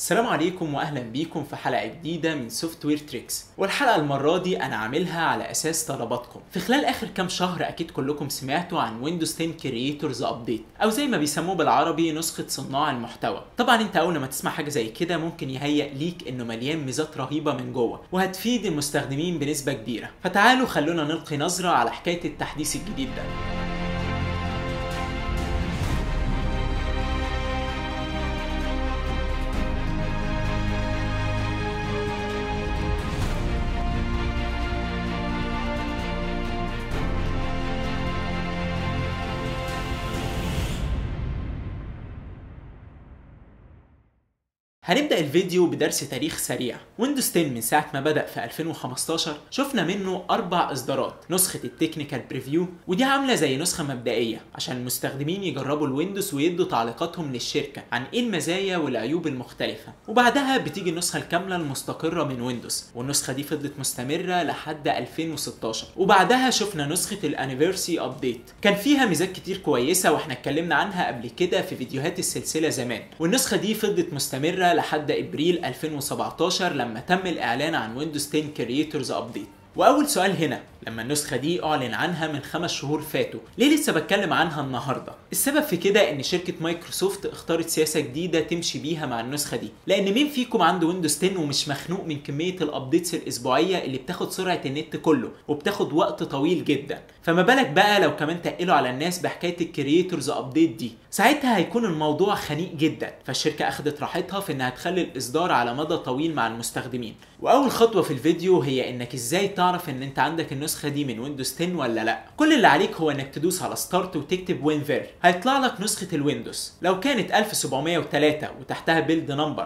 السلام عليكم واهلا بيكم في حلقه جديده من سوفت وير تريكس والحلقه المره دي انا عاملها على اساس طلباتكم في خلال اخر كام شهر اكيد كلكم سمعتوا عن ويندوز 10 كرييتورز ابديت او زي ما بيسموه بالعربي نسخه صناع المحتوى طبعا انت اول ما تسمع حاجه زي كده ممكن يهيأ ليك انه مليان ميزات رهيبه من جوه وهتفيد المستخدمين بنسبه كبيره فتعالوا خلونا نلقي نظره على حكايه التحديث الجديد ده هنبدأ الفيديو بدرس تاريخ سريع ويندوز 10 من ساعة ما بدأ في 2015 شفنا منه أربع إصدارات نسخة التكنيكال بريفيو ودي عاملة زي نسخة مبدئية عشان المستخدمين يجربوا الويندوز ويدوا تعليقاتهم للشركة عن إيه المزايا والعيوب المختلفة وبعدها بتيجي النسخة الكاملة المستقرة من ويندوز والنسخة دي فضلت مستمرة لحد 2016 وبعدها شفنا نسخة الانيفرسي ابديت كان فيها ميزات كتير كويسة واحنا اتكلمنا عنها قبل كده في فيديوهات السلسلة زمان والنسخة دي فضلت مستمرة لحد ابريل 2017 لما تم الاعلان عن ويندوز 10 كرييتورز ابديت واول سؤال هنا لما النسخة دي أعلن عنها من خمس شهور فاتوا ليه لسه بتكلم عنها النهاردة؟ السبب في كده إن شركة مايكروسوفت اختارت سياسة جديدة تمشي بيها مع النسخة دي لأن مين فيكم عنده ويندوز 10 ومش مخنوق من كمية الأبديتس الأسبوعية اللي بتاخد سرعة النت كله وبتاخد وقت طويل جدا فما بالك بقى لو كمان تقلوا على الناس بحكاية الكرييتورز أبديت دي ساعتها هيكون الموضوع خنيق جدا فالشركة أخدت راحتها في إنها تخلي الإصدار على مدى طويل مع المستخدمين وأول خطوة في الفيديو هي إنك إزاي تعرف إن أنت عندك النسخة دي من ويندوز 10 ولا لا كل اللي عليك هو انك تدوس على ستارت وتكتب وينفير هيطلع لك نسخه الويندوز لو كانت 1703 وتحتها بيلد نمبر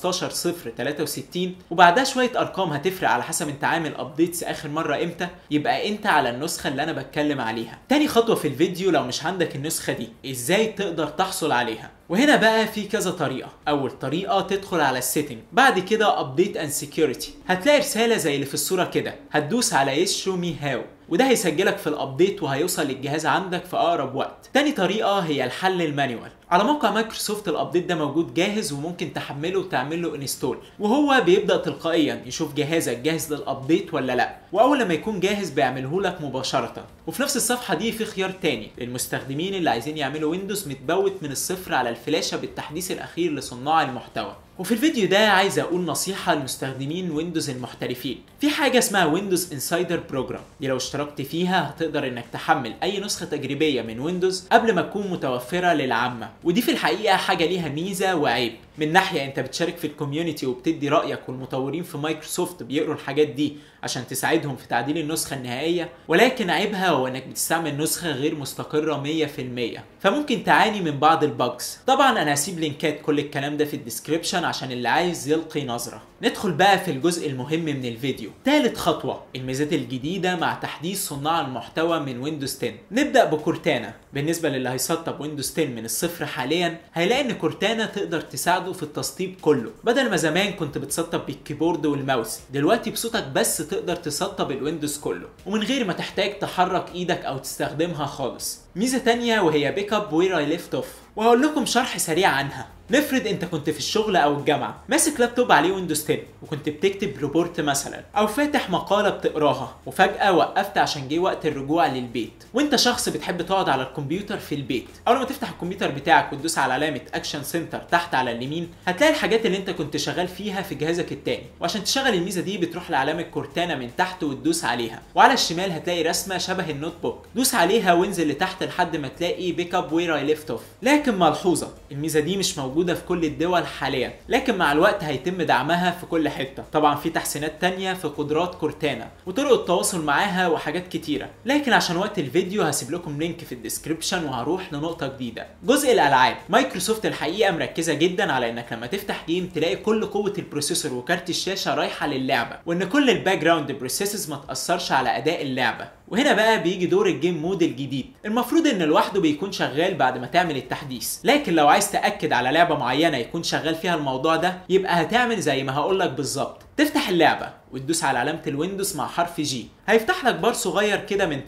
15063 وبعدها شويه ارقام هتفرق على حسب انت عامل ابديتس اخر مره امتى يبقى انت على النسخه اللي انا بتكلم عليها تاني خطوه في الفيديو لو مش عندك النسخه دي ازاي تقدر تحصل عليها وهنا بقى في كذا طريقة أول طريقة تدخل على السيتنج بعد كده ابديت اند سكيورتي هتلاقي رسالة زي اللي في الصورة كده هتدوس على يس شو مي هاو وده هيسجلك في الابديت وهيوصل للجهاز عندك في اقرب وقت تاني طريقه هي الحل المانيوال على موقع مايكروسوفت الابديت ده موجود جاهز وممكن تحمله وتعمل له انستول وهو بيبدا تلقائيا يشوف جهازك جاهز للابديت ولا لا واول لما يكون جاهز بيعمله لك مباشره وفي نفس الصفحه دي في خيار تاني للمستخدمين اللي عايزين يعملوا ويندوز متبوت من الصفر على الفلاشه بالتحديث الاخير لصناع المحتوى وفي الفيديو ده عايز اقول نصيحه لمستخدمين ويندوز المحترفين في حاجه اسمها ويندوز انسايدر بروجرام دي لو اشتركت فيها هتقدر انك تحمل اي نسخه تجريبيه من ويندوز قبل ما تكون متوفره للعامه ودي في الحقيقه حاجه ليها ميزه وعيب من ناحيه انت بتشارك في الكوميونتي وبتدي رايك والمطورين في مايكروسوفت بيقروا الحاجات دي عشان تساعدهم في تعديل النسخه النهائيه ولكن عيبها هو انك بتستعمل نسخه غير مستقره 100% فممكن تعاني من بعض الباجز طبعا انا هسيب لينكات كل الكلام ده في الديسكريبشن عشان اللي عايز يلقي نظره ندخل بقى في الجزء المهم من الفيديو ثالث خطوه الميزات الجديده مع تحديث صناع المحتوى من ويندوز 10 نبدا بكورتانا بالنسبه للي هيسطب ويندوز 10 من الصفر حاليا هيلاقي ان كورتانا تقدر تساعده في التسطيب كله بدل ما زمان كنت بتسطب بالكيبورد والماوس دلوقتي بصوتك بس تقدر تسطب الويندوز كله ومن غير ما تحتاج تحرك ايدك او تستخدمها خالص ميزه تانية وهي بيك اب وير اي ليفت اوف وهقول لكم شرح سريع عنها نفرض انت كنت في الشغل او الجامعه ماسك لابتوب عليه ويندوز 10 وكنت بتكتب ريبورت مثلا او فاتح مقاله بتقراها وفجاه وقفت عشان جه وقت الرجوع للبيت وانت شخص بتحب تقعد على الكمبيوتر في البيت اول ما تفتح الكمبيوتر بتاعك وتدوس على علامه اكشن سنتر تحت على اليمين هتلاقي الحاجات اللي انت كنت شغال فيها في جهازك التاني وعشان تشغل الميزه دي بتروح لعلامه كورتانا من تحت وتدوس عليها وعلى الشمال هتلاقي رسمه شبه النوت بوك دوس عليها وانزل لتحت لحد ما تلاقي بيك اب وير اي ليفت اوف لكن ملحوظه الميزه دي مش موجوده في كل الدول حاليا لكن مع الوقت هيتم دعمها في كل حته طبعا في تحسينات تانية في قدرات كورتانا وطرق التواصل معاها وحاجات كتيره لكن عشان وقت الفيديو هسيب لكم لينك في الديسكريبشن وهروح لنقطه جديده جزء الالعاب مايكروسوفت الحقيقه مركزه جدا على انك لما تفتح جيم تلاقي كل قوه البروسيسور وكارت الشاشه رايحه للعبه وان كل الباك جراوند بروسيسز ما تاثرش على اداء اللعبه وهنا بقى بيجي دور الجيم مود الجديد المفروض ان لوحده بيكون شغال بعد ما تعمل التحديث لكن لو عايز تاكد على لعبه معينه يكون شغال فيها الموضوع ده يبقى هتعمل زي ما هقولك بالظبط تفتح اللعبه وتدوس على علامه الويندوز مع حرف جي هيفتح لك بار صغير كده من تحت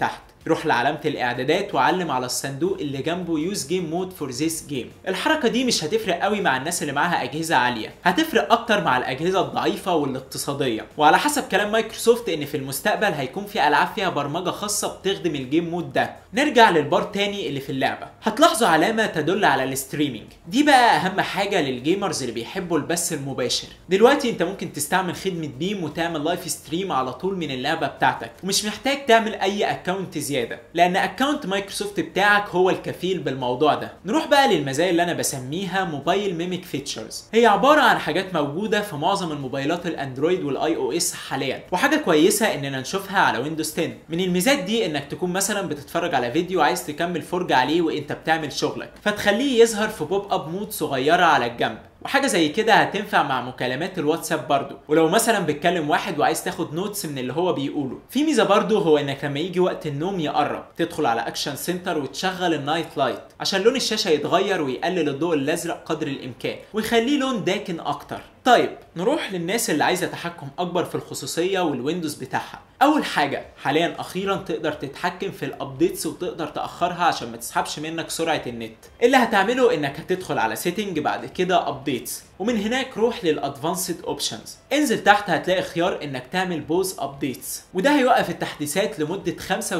روح لعلامه الاعدادات وعلم على الصندوق اللي جنبه يوز جيم مود فور ذيس جيم الحركه دي مش هتفرق قوي مع الناس اللي معاها اجهزه عاليه هتفرق اكتر مع الاجهزه الضعيفه والاقتصاديه وعلى حسب كلام مايكروسوفت ان في المستقبل هيكون في العاب فيها برمجه خاصه بتخدم الجيم مود ده نرجع للبار تاني اللي في اللعبه هتلاحظوا علامه تدل على الستريمينج دي بقى اهم حاجه للجيمرز اللي بيحبوا البث المباشر دلوقتي انت ممكن تستعمل خدمه بيم وتعمل لايف ستريم على طول من اللعبه بتاعتك ومش محتاج تعمل اي اكونت زياده لان اكونت مايكروسوفت بتاعك هو الكفيل بالموضوع ده نروح بقى للمزايا اللي انا بسميها موبايل ميميك فيتشرز هي عباره عن حاجات موجوده في معظم الموبايلات الاندرويد والاي او اس حاليا وحاجه كويسه اننا نشوفها على ويندوز 10 من الميزات دي انك تكون مثلا بتتفرج على فيديو عايز تكمل فرجه عليه وانت بتعمل شغلك فتخليه يظهر في بوب اب مود صغيره على الجنب وحاجه زي كده هتنفع مع مكالمات الواتساب برضو ولو مثلا بتكلم واحد وعايز تاخد نوتس من اللي هو بيقوله في ميزه برضو هو انك لما يجي وقت النوم يقرب تدخل على اكشن سنتر وتشغل النايت لايت عشان لون الشاشه يتغير ويقلل الضوء الازرق قدر الامكان ويخليه لون داكن اكتر طيب نروح للناس اللي عايزه تحكم اكبر في الخصوصيه والويندوز بتاعها اول حاجه حاليا اخيرا تقدر تتحكم في الابديتس وتقدر تاخرها عشان ما تسحبش منك سرعه النت اللي هتعمله انك هتدخل على سيتنج بعد كده ابديتس ومن هناك روح للادفانسد اوبشنز انزل تحت هتلاقي خيار انك تعمل بوز ابديتس وده هيوقف التحديثات لمده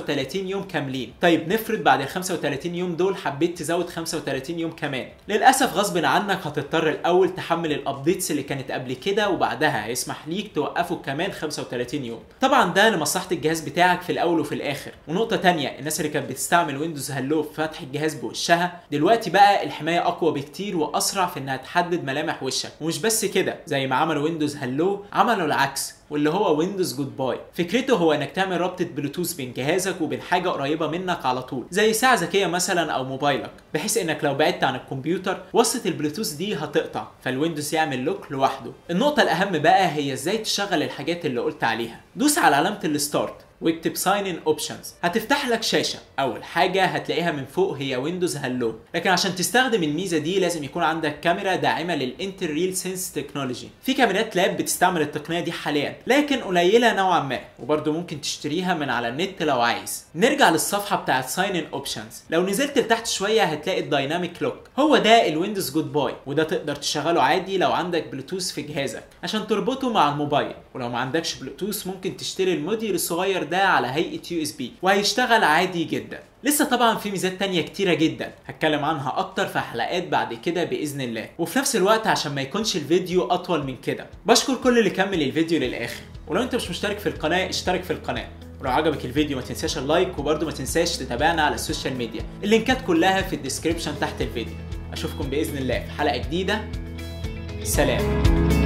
35 يوم كاملين طيب نفرض بعد ال 35 يوم دول حبيت تزود 35 يوم كمان للاسف غصب عنك هتضطر الاول تحمل الابديتس اللي كانت قبل كده وبعدها هيسمح ليك توقفه كمان 35 يوم طبعا ده لمصلحه الجهاز بتاعك في الاول وفي الاخر ونقطه تانية الناس اللي كانت بتستعمل ويندوز هلو في فتح الجهاز بوشها دلوقتي بقى الحمايه اقوى بكتير واسرع في انها تحدد ملامح وشك ومش بس كده زي ما عملوا ويندوز هلو عملوا العكس واللي هو ويندوز جود باي فكرته هو انك تعمل رابطه بلوتوث بين جهازك وبين حاجه قريبه منك على طول زي ساعه ذكيه مثلا او موبايلك بحيث انك لو بعدت عن الكمبيوتر وصله البلوتوث دي هتقطع فالويندوز يعمل لوك لوحده النقطه الاهم بقى هي ازاي تشغل الحاجات اللي قلت عليها دوس على علامه الستارت واكتب ساين ان اوبشنز هتفتح لك شاشه اول حاجه هتلاقيها من فوق هي ويندوز هلو لكن عشان تستخدم الميزه دي لازم يكون عندك كاميرا داعمه للانتر ريل سنس تكنولوجي في كاميرات لاب بتستعمل التقنيه دي حاليا لكن قليله نوعا ما وبرده ممكن تشتريها من على النت لو عايز نرجع للصفحه بتاعت ساين ان اوبشنز لو نزلت لتحت شويه هتلاقي الدايناميك لوك هو ده الويندوز جود باي وده تقدر تشغله عادي لو عندك بلوتوث في جهازك عشان تربطه مع الموبايل ولو ما عندكش بلوتوث ممكن تشتري الموديل الصغير ده على هيئه يو اس بي وهيشتغل عادي جدا لسه طبعا في ميزات تانية كتيرة جدا هتكلم عنها اكتر في حلقات بعد كده باذن الله وفي نفس الوقت عشان ما يكونش الفيديو اطول من كده بشكر كل اللي كمل الفيديو للاخر ولو انت مش مشترك في القناة اشترك في القناة ولو عجبك الفيديو ما تنساش اللايك وبرده ما تنساش تتابعنا على السوشيال ميديا اللينكات كلها في الديسكريبشن تحت الفيديو اشوفكم باذن الله في حلقة جديدة سلام